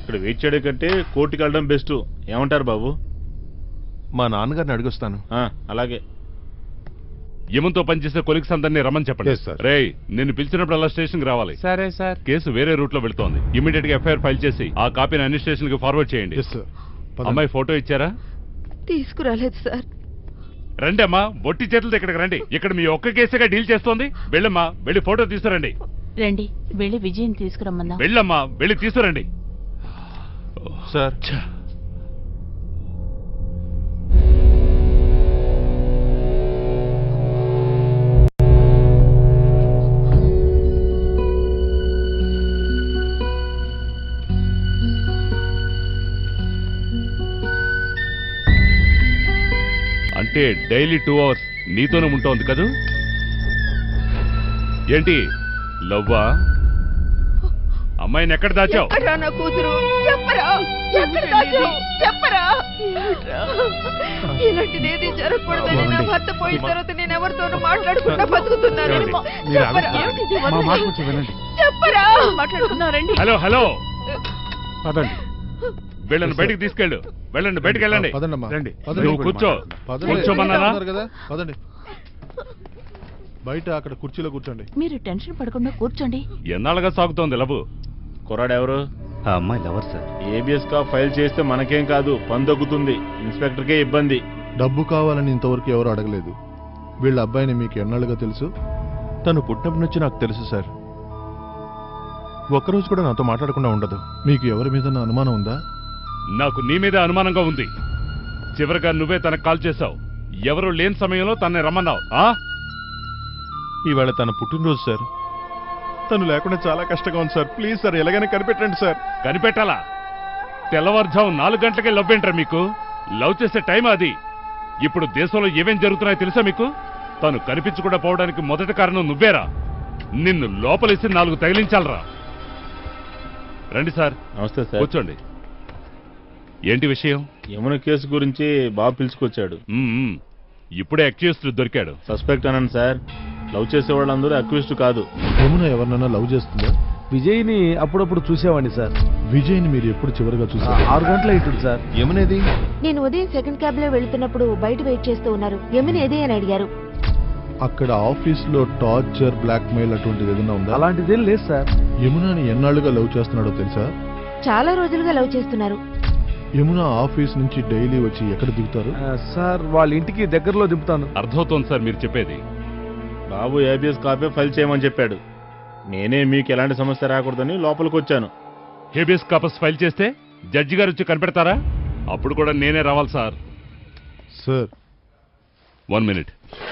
ఇక్కడ వెయిట్ చేయడం కంటే కోర్టుకి వెళ్ళడం బెస్ట్ ఏమంటారు బాబు మా నాన్నగారిని అడిగొస్తాను ఆ, అలాగే యమంతో పనిచేసే కొలిక్స్ అందరినీ రమ్మని చెప్పండి Yes, sir. రేయ్ నిన్ను పిలిచినప్పుడు అలా స్టేషన్ కి రావాలి సరే సార్ కేసు వేరే రూట్ లో వెళ్తోంది ఇమీడియట్ గా ఎఫ్ఐఆర్ ఫైల్ చేసి ఆ కాపీని అన్ని స్టేషన్ కి ఫార్వర్డ్ చేయండి అమ్మాయి ఫోటో ఇచ్చారా తీసుకురాలేదు సార్ రండి అమ్మా బొట్టి చేతులతో ఇక్కడికి రండి ఇక్కడ మీ ఒక్క కేసుగా డీల్ చేస్తోంది వెళ్ళమ్మా వెళ్ళి ఫోటో తీసుకురండి రండి వెళ్ళి విజయం తీసుకురమ్మన్నా వెళ్ళమ్మా వెళ్ళి తీసుకురండి సార్ అంటే డైలీ టూ అవర్స్ నీతోనే ఉంటోంది కదూ ఏంటి లవ్వా అమ్మాయిని ఎక్కడ దాచావు ఎక్కడ్రా నా కూతురు చెప్పరా ఎక్కడ దాచావు? చెప్పరా ఇలాంటిది ఏది జరగకూడదని నా భర్త పోయిన తర్వాత నేను ఎవరితోనూ మాట్లాడకుండా బతుకుతున్నాను ఏమండి? మీరు చెప్పరా? ఏమిటిది? మా వదలండి. మాట కొంచెం వినండి చెప్పరా మాట్లాడుకుందాం రండి హలో హలో పదండి వీళ్ళని బయటికి తీసుకెళ్ళు వెళ్ళండి బయటికి వెళ్ళండి పదండమ్మా రండి. పదండి. నువ్వు కూర్చో పదండి. కూర్చోమన్నానా ఉన్నారు కదా పదండి బయట అక్కడ కుర్చీలో కూర్చోండి మీరు టెన్షన్ పడకుండా కూర్చోండి ఎన్నాళ్ళుగా సాగుతోంది లవ్ కుర్రాడు ఎవరు ఆ అమ్మాయి లవర్ సార్ ఏబిఎస్ కా ఫైల్ చేస్తే మనకేం కాదు పని తగ్గుతుంది ఇన్స్పెక్టర్కే ఇబ్బంది డబ్బు కావాలని ఇంతవరకు ఎవరు అడగలేదు వీళ్ళ అబ్బాయిని మీకు ఎన్నాళ్ళుగా తెలుసు తను పుట్టినప్పటి నుంచి నాకు తెలుసు సార్ ఒక్కరోజు కూడా నాతో మాట్లాడకుండా ఉండదు మీకు ఎవరి మీద అనుమానం ఉందా నాకు నీ మీద అనుమానంగా ఉంది చివరిగా నువ్వే తనకు కాల్ చేశావు ఎవరు లేని సమయంలో తనని రమ్మన్నావు ఆ ఈవేళ తన పుట్టినరోజు సార్ తను లేకుండా చాలా కష్టంగా ఉంది సార్ ప్లీజ్ సార్ ఎలాగైనా కనిపెట్టండి సార్ కనిపెట్టాలా తెల్లవారుజాము నాలుగు గంటలకే లవ్ ఏంట్రా మీకు లవ్ చేసే టైం అది ఇప్పుడు దేశంలో ఏమేం జరుగుతున్నాయో తెలుసా మీకు తను కనిపించకుండా పోవడానికి మొదటి కారణం నువ్వేరా నిన్ను లోపలేసి నాలుగు తగిలించాలరా రండి సార్ నమస్తే సార్ కూర్చోండి ఏంటి విషయం యమున కేసు గురించి బాబు పిలుచుకొచ్చాడు మ్మ్, మ్మ్. ఇప్పుడే అక్యూస్డ్ దొరికాడు సస్పెక్ట్ అనండి సార్ లవ్ చేసే వాళ్ళందరూ అక్యూస్డ్ కాదు యమున ఎవరినైనా లవ్ చేస్తుందా విజయ్ని అప్పుడప్పుడు చూసేవాడిని సార్ విజయ్ని మీరు ఎప్పుడు చివరిగా చూసారు ఆరు గంటల ఇటు సార్ యమునేది నేను ఉదయం సెకండ్ క్యాబ్ లో వెళ్తున్నప్పుడు బయట వెయిట్ చేస్తూ ఉన్నారు యమున ఏదే అని అడిగారు అక్కడ ఆఫీస్ లో టార్చర్ బ్లాక్ మెయిల్ అటువంటిది ఏదైనా ఉందా అలాంటిదేం లేదు సార్ యమునని ఎన్నాళ్ళుగా లవ్ చేస్తున్నాడో తెలుసా చాలా రోజులుగా లవ్ చేస్తున్నారు యమున ఆఫీస్ నుంచి డైలీ వచ్చి ఎక్కడ దిగుతారు సార్ వాళ్ళ ఇంటికి దగ్గరలో దింపుతాను అర్థమవుతోంది సార్ మీరు చెప్పేది బాబు ఏబిఎస్ కాపీ ఫైల్ చేయమని చెప్పాడు నేనే మీకు ఎలాంటి సమస్య రాకూడదని లోపలికి వచ్చాను హేబియస్ కాపస్ ఫైల్ చేస్తే జడ్జి గారు వచ్చి కనిపెడతారా అప్పుడు కూడా నేనే రావాలి sir sir one minute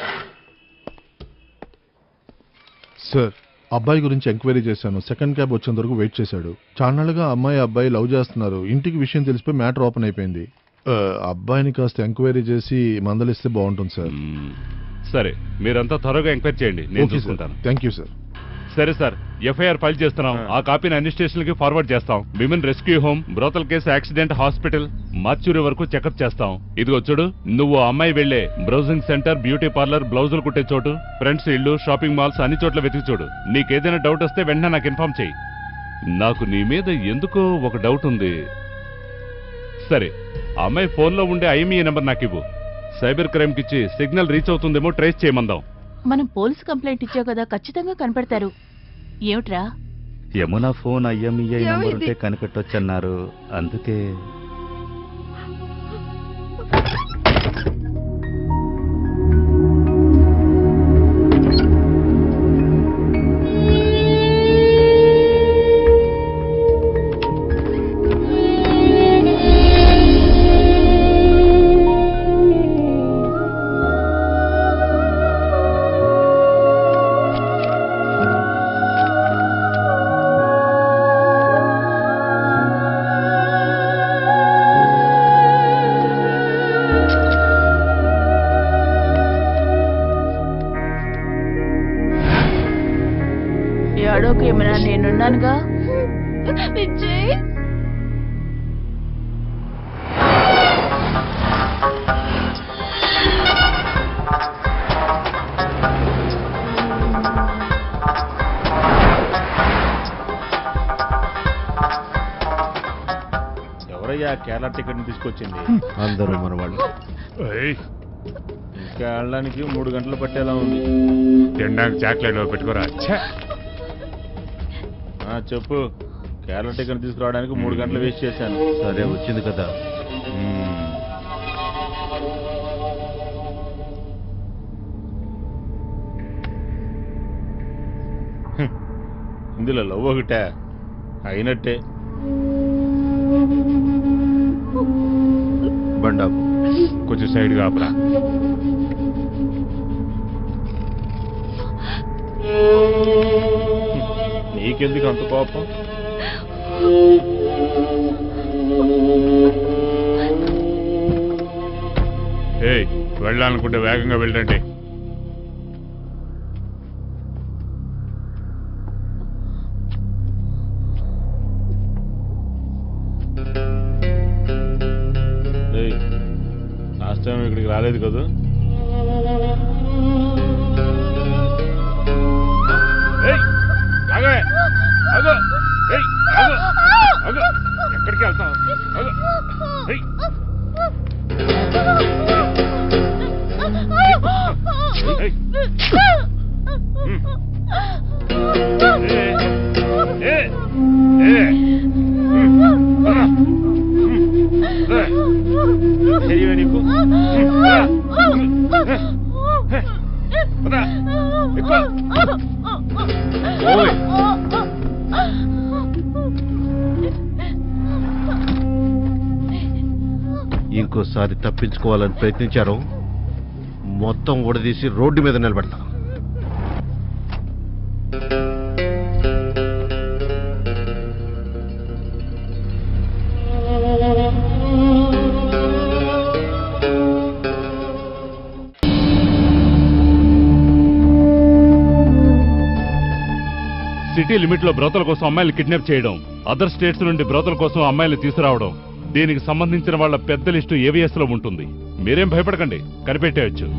sir అబ్బాయి గురించి ఎంక్వైరీ చేశాను సెకండ్ క్యాబ్ వచ్చేంత వరకు వెయిట్ చేశాడు చాన్నాళ్ళుగా అమ్మాయి అబ్బాయి లవ్ చేస్తున్నారు ఇంటికి విషయం తెలిసిపోయి మ్యాటర్ ఓపెన్ అయిపోయింది ఆ, అబ్బాయిని కాస్త ఎంక్వైరీ చేసి మందలిస్తే బాగుంటుంది సార్ మ్మ్. సరే మీరంతా త్వరగా ఎంక్వైరీ చేయండి నేను చూసుకుంటాను థ్యాంక్ యూ సార్ సరే సార్ ఎఫ్ఐఆర్ ఫైల్ చేస్తున్నాం ఆ కాపీని అన్ని స్టేషన్లకి ఫార్వర్డ్ చేస్తాం women rescue home brothel case accident hospital mortuary వరకు చెకప్ చేస్తాం ఇదిగో చూడు నువ్వు ఆ అమ్మాయి వెళ్లే బ్రౌజింగ్ సెంటర్ బ్యూటీ పార్లర్ బ్లౌజులు కుట్టే చోటు ఫ్రెండ్స్ ఇల్లు షాపింగ్ మాల్స్ అన్ని చోట్ల వెతికి చూడు నీకేదైనా డౌట్ వస్తే వెంటనే నాకు ఇన్ఫార్మ్ చేయి నాకు నీ మీద ఎందుకో ఒక డౌట్ ఉంది సరే ఆ అమ్మాయి ఫోన్లో ఉండే ఐఎంఈ నెంబర్ నాకు ఇవ్వు సైబర్ క్రైమ్ కి ఇచ్చి సిగ్నల్ రీచ్ అవుతుందేమో ట్రేస్ చేయమందాం మనం పోలీస్ కంప్లైంట్ ఇచ్చావు కదా ఖచ్చితంగా కనిపెడతారు ఏమిట్రా యమున ఫోన్ ఐఎంఈఐ ఏమైంది? నంబర్ ఉంటే కనిపెట్టొచ్చన్నారు అందుకే ఏడోకి ఏమైనా నేనున్నానుగా విజయ్ ఎవరయ్యా కేరళ టికెట్ తీసుకొచ్చింది అందరూ మన వాళ్ళు ఏయ్, ఇంకా వెళ్ళడానికి మూడు గంటలు పట్టేలా ఉంది తినడానికి చాక్లెట్ పెట్టుకోరా ఛే! ఆ, చెప్పు కేరళ టికెట్ తీసుకురావడానికి మూడు గంటలు వేస్ట్ చేశాను సరే వచ్చింది కదా మ్మ్. హ్మ్. ఇందులో లవ్ ఒకటే అయినట్టే బండాపు కొంచెం సైడ్ కాపరా నీకెందుకు అంత కోపం ఏయ్ వెళ్ళాలనుకుంటే వేగంగా వెళ్ళండి ఏయ్, లాస్ట్ టైం ఇక్కడికి రాలేదు కదా ఏయ్, ఆగవే. ఆగు. ఏయ్, ఆగు. ఆగు. ఎక్కడికి వెళ్తావు ఆగు. ఏయ్. ఏయ్. హ్మ్. ఏ, ఏ, ఏ. హ్మ్. రా. హ్మ్. రా. తెలియవే నీకు రా. రా. ఎక్కువ. ఓయ్. ఇంకోసారి తప్పించుకోవాలని ప్రయత్నించారు మొత్తం ఊడదీసి రోడ్డు మీద నిలబెడతా సిటీ లిమిట్ లో బ్రోతల కోసం అమ్మాయిలు కిడ్నాప్ చేయడం అదర్ స్టేట్స్ నుండి బ్రోతల కోసం అమ్మాయిలు తీసుకురావడం దీనికి సంబంధించిన వాళ్ళ పెద్ద లిస్టు ఏవిఎస్ లో ఉంటుంది మీరేం భయపడకండి కనిపెట్టేయచ్చు